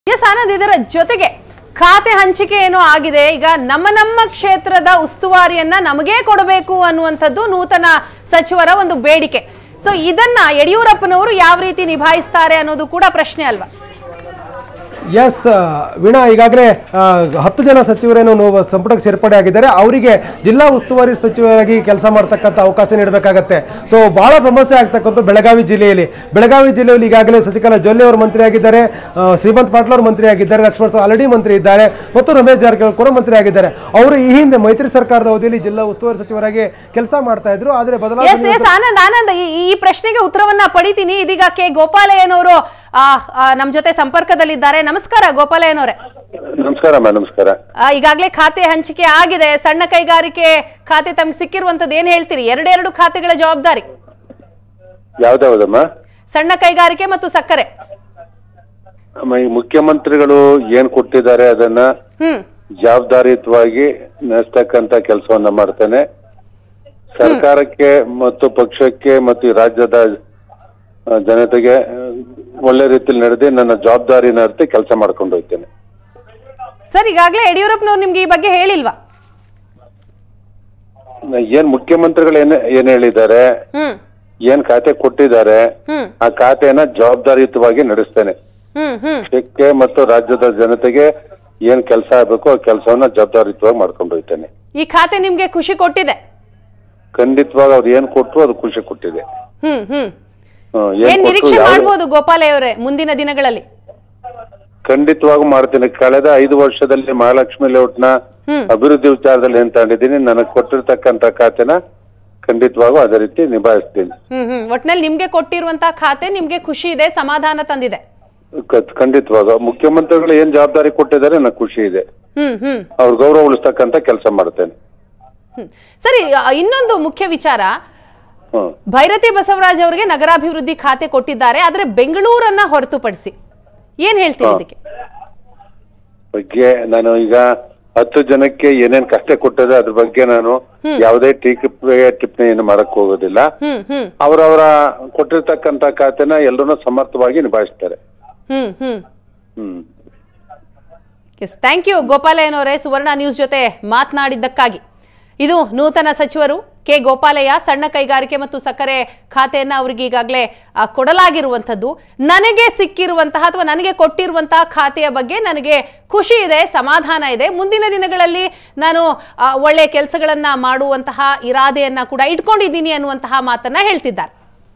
S Anand ಇದರ ಜೊತೆಗೆ ಖಾತೆ ಹಂಚಿಕೆ ಏನೋ ಆಗಿದೆ ಈಗ ನಮ್ಮ ನಮ್ಮ ಕ್ಷೇತ್ರದ ಉಸ್ತುವಾರಿಯನ್ನ ನಮಗೇ ಕೊಡಬೇಕು ಅನ್ನುವಂಥದ್ದು ನೂತನ ಸಚಿವರ ಒಂದು ಬೇಡಿಕೆ ಸೊ ಇದನ್ನ ಯಡಿಯೂರಪ್ಪನವರು ಯಾವ ರೀತಿ ನಿಭಾಯಿಸ್ತಾರೆ ಅನ್ನೋದು ಕೂಡ ಪ್ರಶ್ನೆ ಅಲ್ವಾ ಎಸ್ ವೀಣಾ ಈಗಾಗಲೇ ಆ, ಹತ್ತು ಜನ ಸಚಿವರೇನು ನಾವು ಸಂಪುಟಕ್ಕೆ ಸೇರ್ಪಡೆ ಆಗಿದ್ದಾರೆ ಅವರಿಗೆ ಜಿಲ್ಲಾ ಉಸ್ತುವಾರಿ ಸಚಿವರಾಗಿ ಕೆಲಸ ಮಾಡ್ತಕ್ಕಂಥ ಅವಕಾಶ ನೀಡಬೇಕಾಗತ್ತೆ ಸೊ ಬಹಳ ಸಮಸ್ಯೆ ಆಗ್ತಕ್ಕಂಥ ಬೆಳಗಾವಿ ಜಿಲ್ಲೆಯಲ್ಲಿ ಬೆಳಗಾವಿ ಜಿಲ್ಲೆಯಲ್ಲಿ ಈಗಾಗಲೇ ಶಶಿಕಲಾ ಜೊಲ್ಲೆ ಅವರು ಮಂತ್ರಿ ಆಗಿದ್ದಾರೆ ಆ, ಶ್ರೀಮಂತ್ ಪಾಟೀಲ್ ಅವರು ಮಂತ್ರಿ ಆಗಿದ್ದಾರೆ ಲಕ್ಷ್ಮಣ ಸವದಿ ಆಲ್ರೆಡಿ ಮಂತ್ರಿ ಇದ್ದಾರೆ ಮತ್ತು ರಮೇಶ್ ಜಾರಕಿಹೊಳಿ ಕೂಡ ಮಂತ್ರಿ ಆಗಿದ್ದಾರೆ ಅವರು ಈ ಹಿಂದೆ ಮೈತ್ರಿ ಸರ್ಕಾರದ ಅವಧಿಯಲ್ಲಿ ಜಿಲ್ಲಾ ಉಸ್ತುವಾರಿ ಸಚಿವರಾಗಿ ಕೆಲಸ ಮಾಡ್ತಾ ಇದ್ರು ಆದರೆ ಎಸ್ ಬದಲಾವಣೆ ಎಸ್ ಆನಂದ್ ಆನಂದ್ ಈ- ಈ ಪ್ರಶ್ನೆಗೆ ಉತ್ತರವನ್ನ ಪಡಿತೀನಿ ಇದೀಗ ಕೆ ಗೋಪಾಲಯ್ಯನವರು ಆ, ಆ, ನಮ್ ಜೊತೆ ಸಂಪರ್ಕದಲ್ಲಿದ್ದಾರೆ ನಮಸ್ಕಾರ ಗೋಪಾಲಯ್ಯನವರೇ ನಮಸ್ಕಾರ ಅಮ್ಮ ನಮಸ್ಕಾರ ಆ, ಈಗಾಗ್ಲೇ ಖಾತೆ ಹಂಚಿಕೆ ಆಗಿದೆ ಸಣ್ಣ ಕೈಗಾರಿಕೆ ಖಾತೆ ತಮ್ಗೆ ಸಿಕ್ಕಿರುವಂತದ್ದು ಏನ್ ಹೇಳ್ತೀರಿ ಎರಡೆರಡು ಖಾತೆಗಳ ಜವಾಬ್ದಾರಿ ಯಾವ್ದಾವ್ದಮ್ಮ ಸಣ್ಣ ಕೈಗಾರಿಕೆ ಮತ್ತು ಸಕ್ಕರೆ ಅಮ್ಮ ಈ ಮುಖ್ಯಮಂತ್ರಿಗಳು ಏನ್ ಕೊಟ್ಟಿದ್ದಾರೆ ಅದನ್ನ ಹ್ಮ್ ಜವಾಬ್ದಾರಿಯುತವಾಗಿ ನಡೆಸ್ತಕ್ಕಂತ ಕೆಲಸವನ್ನ ಮಾಡ್ತೇನೆ ಸರ್ಕಾರಕ್ಕೆ ಮತ್ತು ಪಕ್ಷಕ್ಕೆ ಮತ್ತು ಈ ರಾಜ್ಯದ ಆ, ಜನತೆಗೆ ಆ, ಒಳ್ಳೆ ರೀತಿಯಲ್ಲಿ ನಡೆದು ನನ್ನ ಜವಾಬ್ದಾರಿ ನಡೆದು ಕೆಲಸ ಮಾಡ್ಕೊಂಡು ಹೋಗ್ತೇನೆ ಸರ್ ಈಗಾಗ್ಲೇ ಯಡಿಯೂರಪ್ಪನವ್ರು ನಿಮ್ಗೆ ಈ ಬಗ್ಗೆ ಹೇಳಿಲ್ವಾ ನ- ಏನ್ ಮುಖ್ಯಮಂತ್ರಿಗಳು ಏನ್ ಏನ್ ಹೇಳಿದ್ದಾರೆ ಹ್ಮ್ ಏನ್ ಖಾತೆ ಕೊಟ್ಟಿದ್ದಾರೆ ಹ್ಮ್ ಆ ಖಾತೆಯನ್ನ ಜವಾಬ್ದಾರಿಯುತವಾಗಿ ನಡೆಸ್ತೇನೆ ಹ್ಮ್ ಹ್ಮ್ ದೇಶಕ್ಕೆ ಮತ್ತು ರಾಜ್ಯದ ಜನತೆಗೆ ಏನ್ ಕೆಲಸ ಆಗ್ಬೇಕು ಆ ಕೆಲಸವನ್ನ ಜವಾಬ್ದಾರಿಯುತವಾಗಿ ಮಾಡ್ಕೊಂಡು ಹೋಗ್ತೇನೆ ಈ ಖಾತೆ ನಿಮ್ಗೆ ಖುಷಿ ಕೊಟ್ಟಿದೆ ಖಂಡಿತವಾಗಿ ಅವ್ರು ಏನ್ ಕೊಟ್ರು ಅದು ಖುಷಿ ಕೊಟ್ಟಿದೆ ಹ್ಮ್ ಹ್ಮ್ ಹ್ಮ್, ಏನ್ ಕೊಟ್ರು ನಿರೀಕ್ಷೆ ಯಾವ್ದು- ಮಾಡ್ಬೋದು ಗೋಪಾಲಯ್ಯ ಅವರೇ ಮುಂದಿನ ದಿನಗಳಲ್ಲಿ ಖಂಡಿತವಾಗೂ ಮಾಡ್ತೀನಿ ಕಳೆದ ಐದು ವರ್ಷದಲ್ಲಿ ಮಹಾಲಕ್ಷ್ಮಿ ಲೇಔಟ್ನ ಹ್ಮ್. ಅಭಿವೃದ್ಧಿ ವಿಚಾರದಲ್ಲಿ ಏನ್ ತಗೊಂಡಿದ್ದೀನಿ ನನಗೆ ಕೊಟ್ಟಿರ್ತಕ್ಕಂತ ಖಾತೆನ ಖಂಡಿತವಾಗೂ ಅದೇ ರೀತಿ ನಿಭಾಯಿಸ್ತೀನಿ ಹ್ಮ್ ಹ್ಮ್ ಒಟ್ನಲ್ಲಿ ನಿಮ್ಗೆ ಕೊಟ್ಟಿರುವಂತಹ ಖಾತೆ ನಿಮ್ಗೆ ಖುಷಿ ಇದೆ ಸಮಾಧಾನ ತಂದಿದೆ ಕ- ಖಂಡಿತವಾಗ ಮುಖ್ಯಮಂತ್ರಿಗಳು ಏನ್ ಜವಾಬ್ದಾರಿ ಕೊಟ್ಟಿದ್ದಾರೆ ನನಗೆ ಖುಷಿ ಇದೆ ಹ್ಮ್ ಹ್ಮ್ ಅವ್ರ ಗೌರವ ಉಳಿಸ್ತಕ್ಕಂತ ಕೆಲಸ ಮಾಡ್ತೇನೆ ಹ್ಮ್. ಸರಿ ಆ, ಇನ್ನೊಂದು ಮುಖ್ಯ ವಿಚಾರ ಹ್ಮ್ ಭೈರತಿ ಬಸವರಾಜ್ ಅವರಿಗೆ ನಗರಾಭಿವೃದ್ಧಿ ಖಾತೆ ಕೊಟ್ಟಿದ್ದಾರೆ ಆದ್ರೆ ಬೆಂಗಳೂರನ್ನ ಹೊರತುಪಡಿಸಿ ಏನ್ ಹೇಳ್ತೀರಿ ಹಾ. ಇದಕ್ಕೆ ಬಗ್ಗೆ ನಾನು ಈಗ ಹತ್ತು ಜನಕ್ಕೆ ಏನೇನ್ ಕಷ್ಟ ಕೊಟ್ಟಿದೆ ಅದ್ರ ಬಗ್ಗೆ ನಾನು ಯಾವುದೇ ಟೀಕೆ ಟಿಪ್ಪಣಿಯನ್ನು ಮಾಡಕ್ ಹೋಗೋದಿಲ್ಲ ಹ್ಮ್ ಹ್ಮ್ ಅವರವರ ಕೊಟ್ಟಿರ್ತಕ್ಕಂತ ಖಾತೆನ ಎಲ್ಲರೂ ಸಮರ್ಥವಾಗಿ ನಿಭಾಯಿಸ್ತಾರೆ hmm hmm hmm yes thank you ಗೋಪಾಲಯ್ಯನವರೇ ಸುವರ್ಣ ನ್ಯೂಸ್ ಜೊತೆ ಮಾತನಾಡಿದ್ದಕ್ಕಾಗಿ ಇದು ನೂತನ ಸಚಿವರು ಕೆ ಗೋಪಾಲಯ್ಯ ಸಣ್ಣ ಕೈಗಾರಿಕೆ ಮತ್ತು ಸಕ್ಕರೆ ಖಾತೆಯನ್ನು ಅವರಿಗೆ ಈಗಾಗಲೇ ಆ, ಕೊಡಲಾಗಿರುವಂಥದ್ದು ನನಗೆ ಸಿಕ್ಕಿರುವಂತಹ ಅಥವಾ ನನಗೆ ಕೊಟ್ಟಿರುವಂತಹ ಖಾತೆಯ ಬಗ್ಗೆ ನನಗೆ ಖುಷಿ ಇದೆ ಸಮಾಧಾನ ಇದೆ ಮುಂದಿನ ದಿನಗಳಲ್ಲಿ ನಾನು ಆ, ಒಳ್ಳೆಯ ಕೆಲಸಗಳನ್ನ ಮಾಡುವಂತಹ ಇರಾದೆಯನ್ನ ಕೂಡ ಇಟ್ಕೊಂಡಿದ್ದೀನಿ ಅನ್ನುವಂತಹ ಮಾತನ್ನ ಹೇಳ್ತಿದ್ದಾರೆ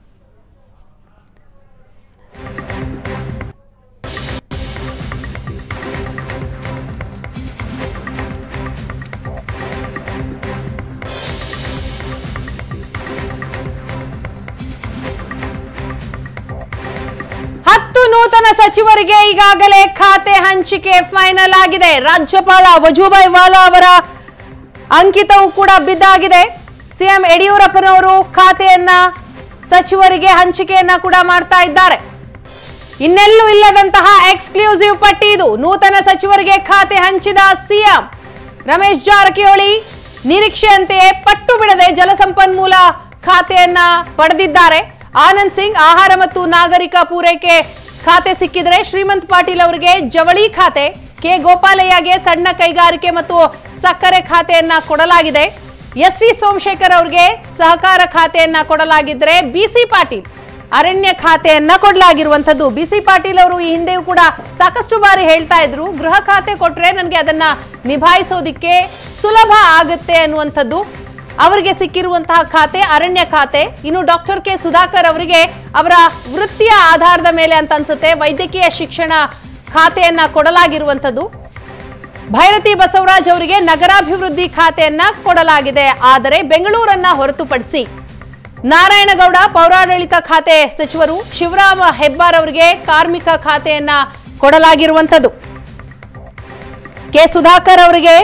ಹತ್ತು ನೂತನ ಸಚಿವರಿಗೆ ಈಗಾಗಲೇ ಖಾತೆ ಹಂಚಿಕೆ ಫೈನಲ್ ಆಗಿದೆ ರಾಜ್ಯಪಾಲ ವಜೂಭಾಯಿ ವಾಲಾ ಅವರ ಅಂಕಿತವೂ ಕೂಡ ಬಿದ್ದಾಗಿದೆ ಸಿಎಂ ಯಡಿಯೂರಪ್ಪನವರು ಖಾತೆಯನ್ನ ಸಚಿವರಿಗೆ ಹಂಚಿಕೆಯನ್ನ ಕೂಡ ಮಾಡ್ತಾ ಇದ್ದಾರೆ ಇನ್ನೆಲ್ಲೂ ಇಲ್ಲದಂತಹ ಎಕ್ಸ್ಕ್ಲೂಸಿವ್ ಪಟ್ಟಿ ಇದು ನೂತನ ಸಚಿವರಿಗೆ ಖಾತೆ ಹಂಚಿದ ಸಿಎಂ ರಮೇಶ್ ಜಾರಕಿಹೊಳಿ ನಿರೀಕ್ಷೆಯಂತೆಯೇ ಪಟ್ಟು ಬಿಡದೆ ಜಲಸಂಪನ್ಮೂಲ ಖಾತೆಯನ್ನ ಪಡೆದಿದ್ದಾರೆ ಆನಂದ್ ಸಿಂಗ್ ಆಹಾರ ಮತ್ತು ನಾಗರಿಕ ಪೂರೈಕೆ ಖಾತೆ ಸಿಕ್ಕಿದ್ರೆ ಶ್ರೀಮಂತ್ ಪಾಟೀಲ್ ಅವರಿಗೆ ಜವಳಿ ಖಾತೆ ಕೆ ಗೋಪಾಲಯ್ಯಗೆ ಸಣ್ಣ ಕೈಗಾರಿಕೆ ಮತ್ತು ಸಕ್ಕರೆ ಖಾತೆಯನ್ನ ಕೊಡಲಾಗಿದೆ ಎಸ್ ಟಿ ಸೋಮಶೇಖರ್ ಅವರಿಗೆ ಸಹಕಾರ ಖಾತೆಯನ್ನ ಕೊಡಲಾಗಿದ್ರೆ ಬಿಸಿ ಪಾಟೀಲ್ ಅರಣ್ಯ ಖಾತೆಯನ್ನ ಕೊಡಲಾಗಿರುವಂತದ್ದು ಬಿ ಸಿ ಪಾಟೀಲ್ ಅವರು ಈ ಹಿಂದೆಯೂ ಕೂಡ ಸಾಕಷ್ಟು ಬಾರಿ ಹೇಳ್ತಾ ಇದ್ರು ಗೃಹ ಖಾತೆ ಕೊಟ್ರೆ ನನಗೆ ಅದನ್ನ ನಿಭಾಯಿಸೋದಿಕ್ಕೆ ಸುಲಭ ಆಗುತ್ತೆ ಅನ್ನುವಂಥದ್ದು ಅವರಿಗೆ ಸಿಕ್ಕಿರುವಂತಹ ಖಾತೆ ಅರಣ್ಯ ಖಾತೆ ಇನ್ನು ಡಾಕ್ಟರ್ ಕೆ ಸುಧಾಕರ್ ಅವರಿಗೆ ಅವರ ವೃತ್ತಿಯ ಆಧಾರದ ಮೇಲೆ ಅಂತ ಅನ್ಸುತ್ತೆ ವೈದ್ಯಕೀಯ ಶಿಕ್ಷಣ ಖಾತೆಯನ್ನ ಕೊಡಲಾಗಿರುವಂಥದ್ದು ಭೈರತಿ ಬಸವರಾಜ್ ಅವರಿಗೆ ನಗರಾಭಿವೃದ್ಧಿ ಖಾತೆಯನ್ನ ಕೊಡಲಾಗಿದೆ ಆದರೆ ಬೆಂಗಳೂರನ್ನ ಹೊರತುಪಡಿಸಿ ನಾರಾಯಣಗೌಡ ಪೌರಾಡಳಿತ ಖಾತೆ ಸಚಿವರು ಶಿವರಾಮ ಹೆಬ್ಬಾರ್ ಅವರಿಗೆ ಕಾರ್ಮಿಕ ಖಾತೆಯನ್ನ ಕೊಡಲಾಗಿರುವಂಥದ್ದು ಕೆ ಸುಧಾಕರ್ ಅವರಿಗೆ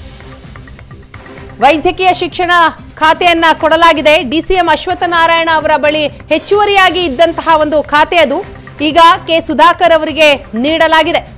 ವೈದ್ಯಕೀಯ ಶಿಕ್ಷಣ ಖಾತೆಯನ್ನ ಕೊಡಲಾಗಿದೆ ಡಿಸಿಎಂ ಅಶ್ವತ್ಥನಾರಾಯಣ ಅವರ ಬಳಿ ಹೆಚ್ಚುವರಿಯಾಗಿ ಇದ್ದಂತಹ ಒಂದು ಖಾತೆ ಅದು ಈಗ ಕೆ ಸುಧಾಕರ್ ಅವರಿಗೆ ನೀಡಲಾಗಿದೆ